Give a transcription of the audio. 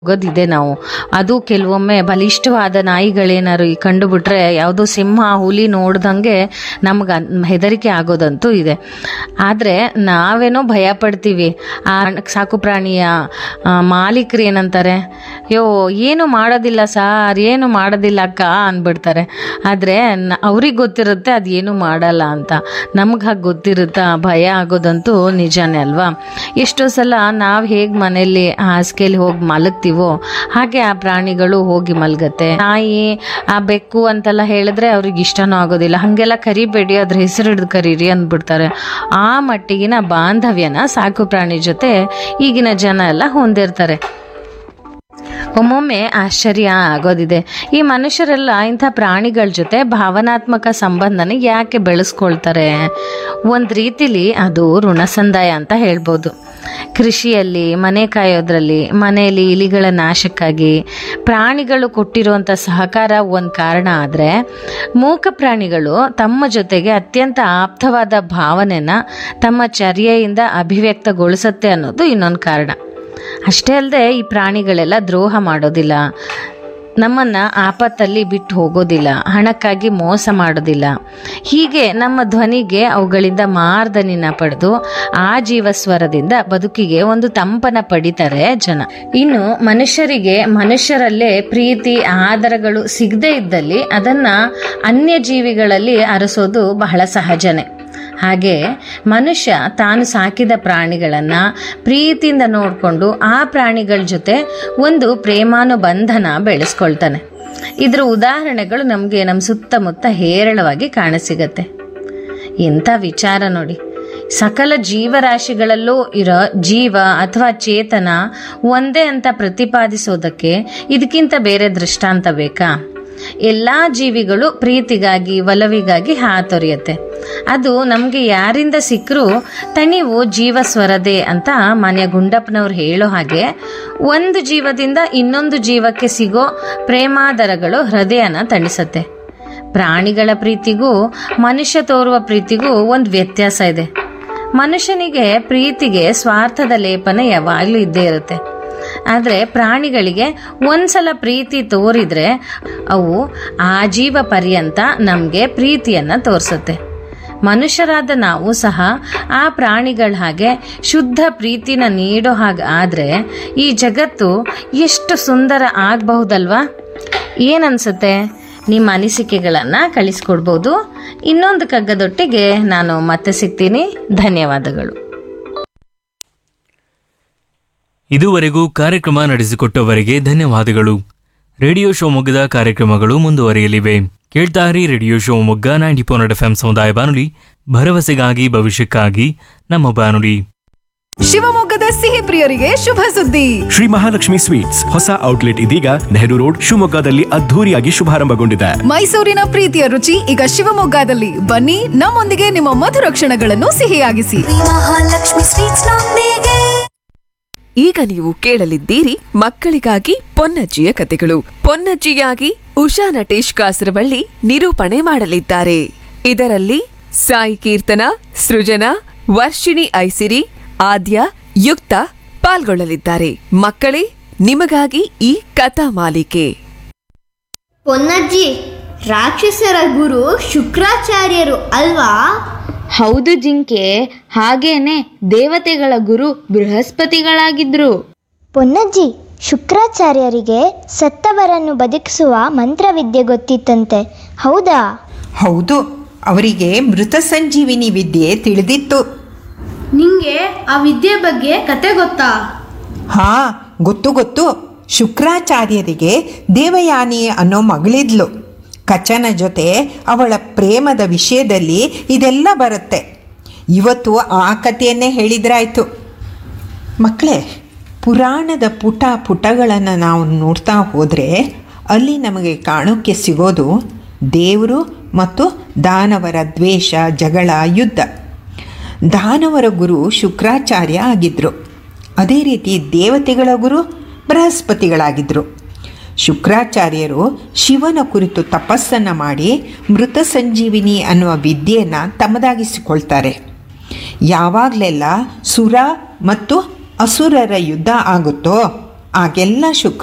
ಹೋಗೋದಿದೆ ನಾವು ಅದು ಕೆಲವೊಮ್ಮೆ ಬಲಿಷ್ಠವಾದ ನಾಯಿಗಳೇನಾರು ಈ ಕಂಡುಬಿಟ್ರೆ ಯಾವುದೋ ಸಿಂಹ ಹುಲಿ ನೋಡ್ದಂಗೆ ನಮ್ಗೆ ಹೆದರಿಕೆ ಆಗೋದಂತೂ ಇದೆ ಆದರೆ ನಾವೇನೋ ಭಯ ಪಡ್ತೀವಿ ಆ ಸಾಕು ಪ್ರಾಣಿಯ ಆ, ಮಾಲೀಕರು ಏನಂತಾರೆ ಯೋ ಏನು ಮಾಡೋದಿಲ್ಲ ಸಾರ್ ಏನು ಮಾಡೋದಿಲ್ಲ ಅಕ್ಕ ಅಂದ್ಬಿಡ್ತಾರೆ ಆದರೆ ಅವ್ರಿಗೆ ಗೊತ್ತಿರುತ್ತೆ ಅದು ಏನು ಮಾಡಲ್ಲ ಅಂತ ನಮ್ಗೆ ಹಾಗೆ ಗೊತ್ತಿರುತ್ತಾ ಭಯ ಆಗೋದಂತೂ ನಿಜಾನೇ ಅಲ್ವಾ ಎಷ್ಟೋ ಸಲ ನಾವು ಹೇಗೆ ಮನೆಯಲ್ಲಿ ಹಾಸಿಗೆಯಲ್ಲಿ ಹೋಗಿ ಮಲಗ್ತೀವೋ ಹಾಗೆ ಆ ಪ್ರಾಣಿಗಳು ಹೋಗಿ ಮಲ್ಗತ್ತೆ ನಾಯಿ ಆ ಬೆಕ್ಕು ಅಂತೆಲ್ಲ ಹೇಳಿದ್ರೆ ಅವ್ರಿಗೆ ಇಷ್ಟನೂ ಆಗೋದಿಲ್ಲ ಹಾಗೆಲ್ಲ ಕರಿಬೇಡಿ ಅದ್ರ ಹೆಸರು ಹಿಡಿದು ಕರೀರಿ ಅಂದ್ಬಿಡ್ತಾರೆ ಆ ಮಟ್ಟಿಗಿನ ಬಾಂಧವ್ಯನ ಸಾಕು ಪ್ರಾಣಿ ಜೊತೆ ಈಗಿನ ಜನ ಎಲ್ಲ ಹೊಂದಿರ್ತಾರೆ ಒಮ್ಮೊಮ್ಮೆ ಆಶ್ಚರ್ಯ ಆಗೋದಿದೆ ಈ ಮನುಷ್ಯರೆಲ್ಲ ಇಂಥ ಪ್ರಾಣಿಗಳ ಜೊತೆ ಭಾವನಾತ್ಮಕ ಸಂಬಂಧನ ಯಾಕೆ ಬೆಳೆಸ್ಕೊಳ್ತಾರೆ ಒಂದು ರೀತಿಲಿ ಅದು ಋಣಸಂದಾಯ ಅಂತ ಹೇಳ್ಬೋದು ಕೃಷಿಯಲ್ಲಿ ಮನೆ ಕಾಯೋದ್ರಲ್ಲಿ ಮನೆಯಲ್ಲಿ ಇಲಿಗಳ ನಾಶಕ್ಕಾಗಿ ಪ್ರಾಣಿಗಳು ಕೊಟ್ಟಿರುವಂಥ ಸಹಕಾರ ಒಂದು ಕಾರಣ ಆದರೆ ಮೂಕ ಪ್ರಾಣಿಗಳು ತಮ್ಮ ಜೊತೆಗೆ ಅತ್ಯಂತ ಆಪ್ತವಾದ ಭಾವನೆನ ತಮ್ಮ ಚರ್ಯೆಯಿಂದ ಅಭಿವ್ಯಕ್ತಗೊಳಿಸುತ್ತೆ ಅನ್ನೋದು ಇನ್ನೊಂದು ಕಾರಣ ಅಷ್ಟೇ ಅಲ್ಲದೆ ಈ ಪ್ರಾಣಿಗಳೆಲ್ಲ ದ್ರೋಹ ಮಾಡೋದಿಲ್ಲ ನಮ್ಮನ್ನ ಆಪತ್ತಲ್ಲಿ ಬಿಟ್ಟು ಹೋಗೋದಿಲ್ಲ ಹಣಕ್ಕಾಗಿ ಮೋಸ ಮಾಡೋದಿಲ್ಲ ಹೀಗೆ ನಮ್ಮ ಧ್ವನಿಗೆ ಅವುಗಳಿಂದ ಮಾರ್ದನಿನ ಪಡೆದು ಆ ಜೀವಸ್ವರದಿಂದ ಬದುಕಿಗೆ ಒಂದು ತಂಪನ ಪಡಿತಾರೆ ಜನ ಇನ್ನು ಮನುಷ್ಯರಿಗೆ ಮನುಷ್ಯರಲ್ಲೇ ಪ್ರೀತಿ ಆದರಗಳು ಸಿಗದೇ ಇದ್ದಲ್ಲಿ ಅದನ್ನ ಅನ್ಯ ಜೀವಿಗಳಲ್ಲಿ ಅರಸೋದು ಬಹಳ ಸಹಜನೇ ಹಾಗೆ ಮನುಷ್ಯ ತಾನು ಸಾಕಿದ ಪ್ರಾಣಿಗಳನ್ನು ಪ್ರೀತಿಯಿಂದ ನೋಡಿಕೊಂಡು ಆ ಪ್ರಾಣಿಗಳ ಜೊತೆ ಒಂದು ಪ್ರೇಮಾನುಬಂಧನ ಬೆಳೆಸ್ಕೊಳ್ತಾನೆ ಇದರ ಉದಾಹರಣೆಗಳು ನಮಗೆ ನಮ್ಮ ಸುತ್ತಮುತ್ತ ಹೇರಳವಾಗಿ ಕಾಣಸಿಗತ್ತೆ ಇಂಥ ವಿಚಾರ ನೋಡಿ ಸಕಲ ಜೀವರಾಶಿಗಳಲ್ಲೂ ಇರೋ ಜೀವ ಅಥವಾ ಚೇತನ ಒಂದೇ ಅಂತ ಪ್ರತಿಪಾದಿಸೋದಕ್ಕೆ ಇದಕ್ಕಿಂತ ಬೇರೆ ದೃಷ್ಟಾಂತ ಬೇಕಾ ಎಲ್ಲ ಜೀವಿಗಳು ಪ್ರೀತಿಗಾಗಿ ಒಲವಿಗಾಗಿ ಹಾತೊರೆಯುತ್ತೆ ಅದು ನಮಗೆ ಯಾರಿಂದ ಸಿಕ್ಕರೂ ತಣಿವು ಜೀವ ಸ್ವರದೆ ಅಂತ ಮನೆಯ ಗುಂಡಪ್ಪನವ್ರು ಹೇಳೋ ಹಾಗೆ ಒಂದು ಜೀವದಿಂದ ಇನ್ನೊಂದು ಜೀವಕ್ಕೆ ಸಿಗೋ ಪ್ರೇಮಾದರಗಳು ಹೃದಯನ ತಣಿಸತ್ತೆ ಪ್ರಾಣಿಗಳ ಪ್ರೀತಿಗೂ ಮನುಷ್ಯ ತೋರುವ ಪ್ರೀತಿಗೂ ಒಂದು ವ್ಯತ್ಯಾಸ ಇದೆ ಮನುಷ್ಯನಿಗೆ ಪ್ರೀತಿಗೆ ಸ್ವಾರ್ಥದ ಲೇಪನ ಯಾವಾಗಲೂ ಇದ್ದೇ ಇರುತ್ತೆ ಆದರೆ ಪ್ರಾಣಿಗಳಿಗೆ ಒಂದ್ಸಲ ಪ್ರೀತಿ ತೋರಿದ್ರೆ ಅವು ಆಜೀವ ಪರ್ಯಂತ ನಮಗೆ ಪ್ರೀತಿಯನ್ನು ತೋರಿಸುತ್ತೆ ಮನುಷ್ಯರಾದ ನಾವು ಸಹ ಆ ಪ್ರಾಣಿಗಳ ಹಾಗೆ ಶುದ್ಧ ಪ್ರೀತಿನ ನೀಡೋ ಹಾಗೆ ಆದರೆ ಈ ಜಗತ್ತು ಎಷ್ಟು ಸುಂದರ ಆಗಬಹುದಲ್ವಾ ಏನನ್ಸುತ್ತೆ ನಿಮ್ಮ ಅನಿಸಿಕೆಗಳನ್ನು ಕಳಿಸ್ಕೊಡ್ಬೋದು ಇನ್ನೊಂದು ಕಗ್ಗದೊಟ್ಟಿಗೆ ನಾನು ಮತ್ತೆ ಸಿಗ್ತೀನಿ ಧನ್ಯವಾದಗಳು ಇದುವರೆಗೂ ಕಾರ್ಯಕ್ರಮ ನಡೆಸಿಕೊಟ್ಟವರಿಗೆ ಧನ್ಯವಾದಗಳು ರೇಡಿಯೋ ಶಿವಮೊಗ್ಗದ ಕಾರ್ಯಕ್ರಮಗಳು ಮುಂದುವರಿಯಲಿವೆ ಕೇಳ್ತಾರಿ radio Shivamogga ninety four F M ಸಮುದಾಯ ಬಾನುಲಿ ಭರವಸೆಗಾಗಿ ಭವಿಷ್ಯಕ್ಕಾಗಿ ನಮ್ಮ ಬಾನುಲಿ ಶಿವಮೊಗ್ಗದ ಸಿಹಿ ಪ್ರಿಯರಿಗೆ ಶುಭ ಸುದ್ದಿ ಶ್ರೀ ಮಹಾಲಕ್ಷ್ಮಿ ಸ್ವೀಟ್ಸ್ ಹೊಸ ಔಟ್ಲೆಟ್ ಇದೀಗ ನೆಹರು ರೋಡ್ ಶಿವಮೊಗ್ಗದಲ್ಲಿ ಅದ್ಧೂರಿಯಾಗಿ ಶುಭಾರಂಭಗೊಂಡಿದೆ ಮೈಸೂರಿನ ಪ್ರೀತಿಯ ರುಚಿ ಈಗ ಶಿವಮೊಗ್ಗದಲ್ಲಿ ಬನ್ನಿ ನಮ್ಮೊಂದಿಗೆ ನಿಮ್ಮ ಮಧುರ ಕ್ಷಣಗಳನ್ನು ಸಿಹಿಯಾಗಿಸಿ ಮಹಾಲಕ್ಷ್ಮಿ ಸ್ವೀಟ್ಸ್ ನೊಂದಿಗೆ ಈಗ ನೀವು ಕೇಳಲಿದ್ದೀರಿ ಮಕ್ಕಳಿಗಾಗಿ ಪೊನ್ನಜ್ಜಿಯ ಕತೆಗಳು ಪೊನ್ನಜ್ಜಿಯಾಗಿ ಉಷಾ ನಟೇಶ್ ಕಾಸರವಳ್ಳಿ ನಿರೂಪಣೆ ಮಾಡಲಿದ್ದಾರೆ ಇದರಲ್ಲಿ ಸಾಯಿ ಕೀರ್ತನ ಸೃಜನಾ ವರ್ಷಿಣಿ ಐಸಿರಿ ಆದ್ಯ ಯುಕ್ತ ಪಾಲ್ಗೊಳ್ಳಲಿದ್ದಾರೆ ಮಕ್ಕಳೇ ನಿಮಗಾಗಿ ಈ ಕಥಾ ಮಾಲಿಕೆ ಪೊನ್ನಜ್ಜಿ ರಾಕ್ಷಸರ ಗುರು ಶುಕ್ರಾಚಾರ್ಯರು ಅಲ್ವಾ ಹೌದು ಜಿಂಕೆ ಹಾಗೇನೆ ದೇವತೆಗಳ ಗುರು ಬೃಹಸ್ಪತಿಗಳಾಗಿದ್ರು ಪೊನ್ನಜ್ಜಿ ಶುಕ್ರಾಚಾರ್ಯರಿಗೆ ಸತ್ತವರನ್ನು ಬದುಕಿಸುವ ಮಂತ್ರವಿದ್ಯೆ ಗೊತ್ತಿತ್ತಂತೆ ಹೌದಾ ಹೌದು ಅವರಿಗೆ ಮೃತ ಸಂಜೀವಿನಿ ವಿದ್ಯೆ ತಿಳಿದಿತ್ತು ನಿಂಗೆ ಆ ವಿದ್ಯೆ ಬಗ್ಗೆ ಕತೆ ಗೊತ್ತಾ ಹಾ ಗೊತ್ತು ಗೊತ್ತು ಶುಕ್ರಾಚಾರ್ಯರಿಗೆ ದೇವಯಾನಿ ಅನ್ನೋ ಮಗಳಿದ್ಲು ಕಚನ ಜೊತೆ ಅವಳ ಪ್ರೇಮದ ವಿಷಯದಲ್ಲಿ ಇದೆಲ್ಲ ಬರುತ್ತೆ ಇವತ್ತು ಆ ಕಥೆಯನ್ನೇ ಹೇಳಿದ್ರಾಯ್ತು ಮಕ್ಕಳೇ ಪುರಾಣದ ಪುಟ ಪುಟಗಳನ್ನು ನಾವು ನೋಡ್ತಾ ಹೋದರೆ ಅಲ್ಲಿ ನಮಗೆ ಕಾಣೋಕ್ಕೆ ಸಿಗೋದು ದೇವರು ಮತ್ತು ದಾನವರ ದ್ವೇಷ ಜಗಳ ಯುದ್ಧ ದಾನವರ ಗುರು ಶುಕ್ರಾಚಾರ್ಯ ಆಗಿದ್ದರು ಅದೇ ರೀತಿ ದೇವತೆಗಳ ಗುರು ಬೃಹಸ್ಪತಿಗಳಾಗಿದ್ದರು ಶುಕ್ರಾಚಾರ್ಯರು ಶಿವನ ಕುರಿತು ತಪಸ್ಸನ್ನು ಮಾಡಿ ಮೃತ ಸಂಜೀವಿನಿ ಅನ್ನುವ ವಿದ್ಯೆಯನ್ನು ತಮ್ಮದಾಗಿಸಿಕೊಳ್ತಾರೆ ಯಾವಾಗಲೆಲ್ಲ ಸುರ ಮತ್ತು ಅಸುರರ ಯುದ್ಧ ಆಗುತ್ತೋ ಆಗೆಲ್ಲ ಶುಕ್ರ